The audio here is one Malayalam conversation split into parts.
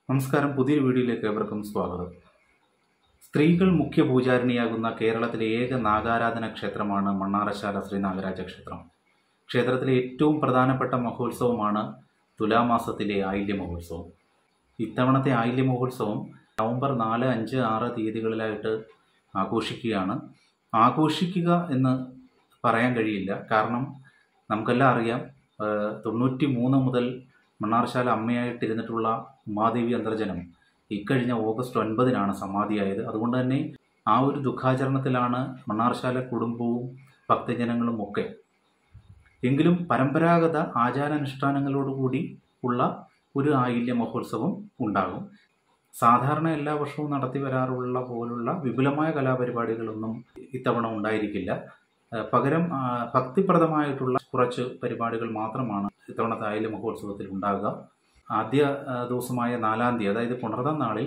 നമസ്കാരം പുതിയൊരു വീഡിയോയിലേക്ക് ഏവർക്കും സ്വാഗതം സ്ത്രീകൾ മുഖ്യ പൂജാരിണിയാകുന്ന കേരളത്തിലെ ഏക നാഗാരാധന ക്ഷേത്രമാണ് മണ്ണാറശാല ശ്രീ നാഗരാജ ക്ഷേത്രം ക്ഷേത്രത്തിലെ ഏറ്റവും പ്രധാനപ്പെട്ട മഹോത്സവമാണ് തുലാമാസത്തിലെ ആയില്യ മഹോത്സവം ഇത്തവണത്തെ ആയില്യ മഹോത്സവം നവംബർ നാല് അഞ്ച് ആറ് തീയതികളിലായിട്ട് ആഘോഷിക്കുകയാണ് ആഘോഷിക്കുക എന്ന് പറയാൻ കഴിയില്ല കാരണം നമുക്കെല്ലാം അറിയാം ഏഹ് തൊണ്ണൂറ്റി മൂന്ന് മുതൽ മണ്ണാർശാല അമ്മയായിട്ടിരുന്നിട്ടുള്ള ഉമാദേവി അന്തർജനം ഇക്കഴിഞ്ഞ ഓഗസ്റ്റ് ഒൻപതിനാണ് സമാധിയായത് അതുകൊണ്ട് തന്നെ ആ ഒരു ദുഃഖാചരണത്തിലാണ് മണ്ണാർശാല കുടുംബവും ഭക്തജനങ്ങളും ഒക്കെ എങ്കിലും പരമ്പരാഗത ആചാരാനുഷ്ഠാനങ്ങളോടുകൂടി ഉള്ള ഒരു ആയില്യ മഹോത്സവം ഉണ്ടാകും സാധാരണ എല്ലാ വർഷവും നടത്തി വരാറുള്ള പോലുള്ള വിപുലമായ കലാപരിപാടികളൊന്നും ഇത്തവണ ഉണ്ടായിരിക്കില്ല ഏഹ് പകരം ആ, ഭക്തിപ്രദമായിട്ടുള്ള കുറച്ച് പരിപാടികൾ മാത്രമാണ് ഇത്തവണത്തെ ആയില്യ മഹോത്സവത്തിൽ ഉണ്ടാകുക ആദ്യ ആ, ദിവസമായ നാലാം തീയതി അതായത് പുണർതം നാളിൽ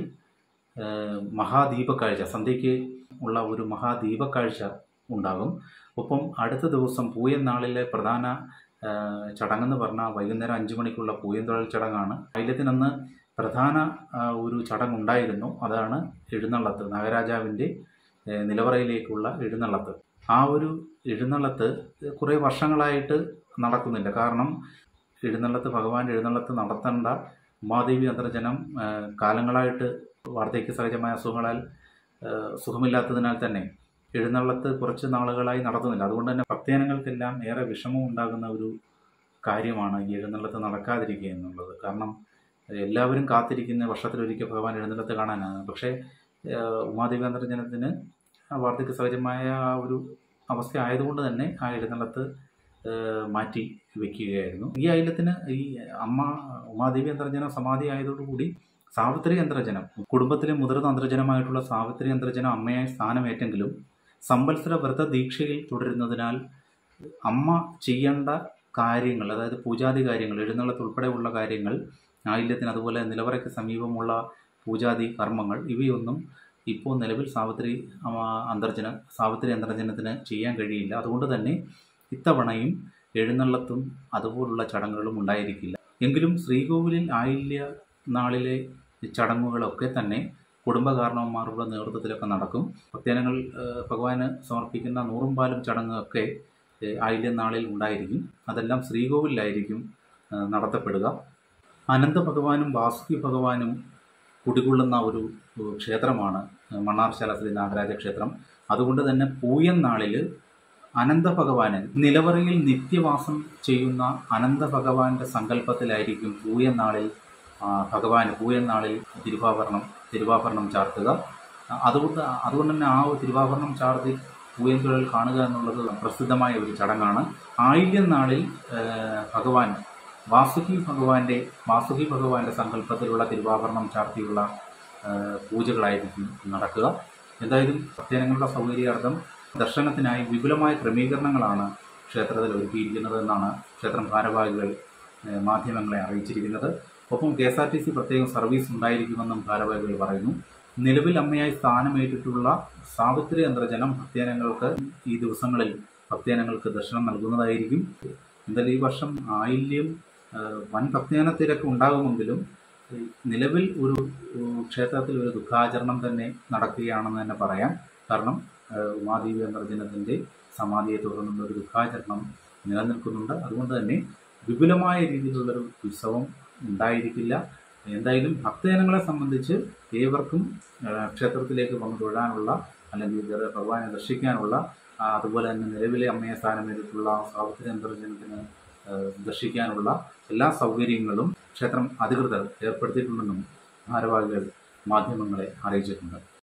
ഏഹ് മഹാദീപക്കാഴ്ച സന്ധ്യയ്ക്ക് ഉള്ള ഒരു മഹാദീപക്കാഴ്ച ഉണ്ടാകും ഒപ്പം അടുത്ത ദിവസം പൂയൻ നാളിലെ പ്രധാന ഏഹ് ചടങ്ങെന്ന് പറഞ്ഞാൽ വൈകുന്നേരം അഞ്ച് മണിക്കുള്ള പൂയൻ തൊഴിൽ ചടങ്ങാണ് ആയില്യത്തിനന്ന് പ്രധാന ആ, ഒരു ചടങ്ങുണ്ടായിരുന്നു അതാണ് എഴുന്നള്ളത്ത് നാഗരാജാവിൻ്റെ ഏഹ് നിലവറയിലേക്കുള്ള എഴുന്നള്ളത്ത് ആ ഒരു എഴുന്നള്ളത്ത് കുറേ വർഷങ്ങളായിട്ട് നടക്കുന്നില്ല കാരണം എഴുന്നള്ളത്ത് ഭഗവാന്റെ എഴുന്നള്ളത്ത് നടത്തേണ്ട ഉമാദേവി അന്തർജനം ആ, കാലങ്ങളായിട്ട് വാർദ്ധക്യ സഹജമായ അസുഖങ്ങളാൽ ആ, സുഖമില്ലാത്തതിനാൽ തന്നെ എഴുന്നള്ളത്ത് കുറച്ച് നാളുകളായി നടത്തുന്നില്ല അതുകൊണ്ട് തന്നെ ഭക്തജനങ്ങൾക്കെല്ലാം ഏറെ വിഷമം ഉണ്ടാകുന്ന ഒരു കാര്യമാണ് ഈ എഴുന്നള്ളത്ത് നടക്കാതിരിക്കുക എന്നുള്ളത് കാരണം എല്ലാവരും കാത്തിരിക്കുന്ന വർഷത്തിലൊരിക്കൽ ഭഗവാൻ എഴുന്നള്ളത്ത് കാണാനാണ് പക്ഷേ ആ, ഉമാദേവി അന്തർജനത്തിന് ആ വാർദ്ധക്യ സഹജമായ ആ ഒരു അവസ്ഥ ആയതുകൊണ്ട് തന്നെ ആ എഴുന്നള്ളത്ത് ഏഹ് മാറ്റി വെക്കുകയായിരുന്നു ഈ ഐലത്തിന് ഈ അമ്മ ഉമാദേവി അന്തർജനം സമാധി ആയതോടുകൂടി സാവിത്രി അന്തർജനം കുടുംബത്തിലെ മുതിർന്ന അന്തർജനമായിട്ടുള്ള സാവിത്രി അന്തർജനം അമ്മയായി സ്ഥാനമേറ്റെങ്കിലും സമ്പത്സര വ്രത ദീക്ഷയിൽ തുടരുന്നതിനാൽ അമ്മ ചെയ്യേണ്ട കാര്യങ്ങൾ അതായത് പൂജാതി കാര്യങ്ങൾ എഴുന്നള്ളത്ത് ഉൾപ്പെടെയുള്ള കാര്യങ്ങൾ ആയില്യത്തിന് അതുപോലെ നിലവറയ്ക്ക് സമീപമുള്ള പൂജാതി കർമ്മങ്ങൾ ഇവയൊന്നും ഇപ്പോൾ നിലവിൽ സാവിത്രി അമ്മ അന്തർജന സാവിത്രി അന്തർജനത്തിന് ചെയ്യാൻ കഴിയില്ല അതുകൊണ്ട് തന്നെ ഇത്തവണയും എഴുന്നള്ളത്തും അതുപോലുള്ള ചടങ്ങുകളും ഉണ്ടായിരിക്കില്ല എങ്കിലും ശ്രീകോവിലിൽ ആയില്യ നാളിലെ ചടങ്ങുകളൊക്കെ തന്നെ കുടുംബകാരണവന്മാരുടെ നേതൃത്വത്തിലൊക്കെ നടക്കും ഭക്തജനങ്ങൾ ഏഹ്, ഭഗവാന് സമർപ്പിക്കുന്ന നൂറും പാലും ചടങ്ങൊക്കെ ഏഹ്, ആയില്യ നാളിൽ ഉണ്ടായിരിക്കും അതെല്ലാം ശ്രീകോവിലായിരിക്കും ഏഹ്, നടത്തപ്പെടുക അനന്ത ഭഗവാനും വാസുകി ഭഗവാനും കുടികൊള്ളുന്ന ഒരു ഏഹ്, ക്ഷേത്രമാണ് ഏഹ്, മണ്ണാർശാല ശ്രീ നാഗരാജ ക്ഷേത്രം അതുകൊണ്ട് തന്നെ പൂയൻ നാളിൽ അനന്ത ഭഗവാന് നിലവറയിൽ നിത്യവാസം ചെയ്യുന്ന അനന്ത ഭഗവാന്റെ സങ്കല്പത്തിലായിരിക്കും പൂയൻ നാളിൽ ആ, ഭഗവാന് പൂയൻ നാളിൽ തിരുവാഭരണം തിരുവാഭരണം ചാർത്തുക ആ, അതുകൊണ്ട് അതുകൊണ്ട് തന്നെ ആ ഒരു തിരുവാഭരണം ചാർത്തി പൂയൻ തൊഴിൽ കാണുക എന്നുള്ളത് പ്രസിദ്ധമായ ഒരു ചടങ്ങാണ് ആയില്യം നാളിൽ ഏഹ്, ഭഗവാൻ വാസുകി ഭഗവാന്റെ വാസുകി ഭഗവാന്റെ സങ്കല്പത്തിലുള്ള തിരുവാഭരണം ചാർത്തിയുള്ള ഏഹ്, പൂജകളായിരിക്കും നടക്കുക എന്തായാലും ഭക്തജനങ്ങളുടെ സൗകര്യാർത്ഥം ദർശനത്തിനായി വിപുലമായ ക്രമീകരണങ്ങളാണ് ക്ഷേത്രത്തിൽ ഒരുക്കിയിരിക്കുന്നത് എന്നാണ് ക്ഷേത്രം ഭാരവാഹികൾ ഏഹ്, മാധ്യമങ്ങളെ അറിയിച്ചിരിക്കുന്നത് ഒപ്പം K S R T C പ്രത്യേകം സർവീസ് ഉണ്ടായിരിക്കുമെന്നും ഭാരവാഹികൾ പറയുന്നു നിലവിൽ അമ്മയായി സ്ഥാനമേറ്റിട്ടുള്ള സാവിത്രി അന്തർജനം ഭക്തജനങ്ങൾക്ക് ഈ ദിവസങ്ങളിൽ ഭക്തജനങ്ങൾക്ക് ദർശനം നൽകുന്നതായിരിക്കും എന്തായാലും ഈ വർഷം ആയില്യം ഏഹ്, വൻ ഭക്തജന തിരക്ക് ഉണ്ടാകുമെങ്കിലും ഏഹ്, നിലവിൽ ഒരു ഏഹ്, ക്ഷേത്രത്തിൽ ഒരു ദുഃഖാചരണം തന്നെ നടക്കുകയാണെന്ന് തന്നെ പറയാം കാരണം ഏഹ്, ഉമാദേവി അന്തർജനത്തിൻ്റെ സമാധിയെ തുടർന്നുള്ള ഒരു ദുഃഖാചരണം നിലനിൽക്കുന്നുണ്ട് അതുകൊണ്ട് തന്നെ വിപുലമായ രീതിയിലുള്ളൊരു ഉത്സവം ഉണ്ടായിരിക്കില്ല എന്തായാലും ഭക്തജനങ്ങളെ സംബന്ധിച്ച് ഏവർക്കും ഏഹ്, ക്ഷേത്രത്തിലേക്ക് വന്നു തൊഴാനുള്ള അല്ലെങ്കിൽ വേറെ ഭഗവാനെ ദർശിക്കാനുള്ള ആ, അതുപോലെ തന്നെ നിലവിലെ അമ്മയെ സ്ഥാനമേറ്റിട്ടുള്ള സാവിത്രി അന്തർജനത്തിന് ഏഹ്, ദർശിക്കാനുള്ള എല്ലാ സൗകര്യങ്ങളും ക്ഷേത്രം അധികൃതർ ഏർപ്പെടുത്തിയിട്ടുണ്ടെന്നും ഭാരവാഹികൾ മാധ്യമങ്ങളെ അറിയിച്ചിട്ടുണ്ട്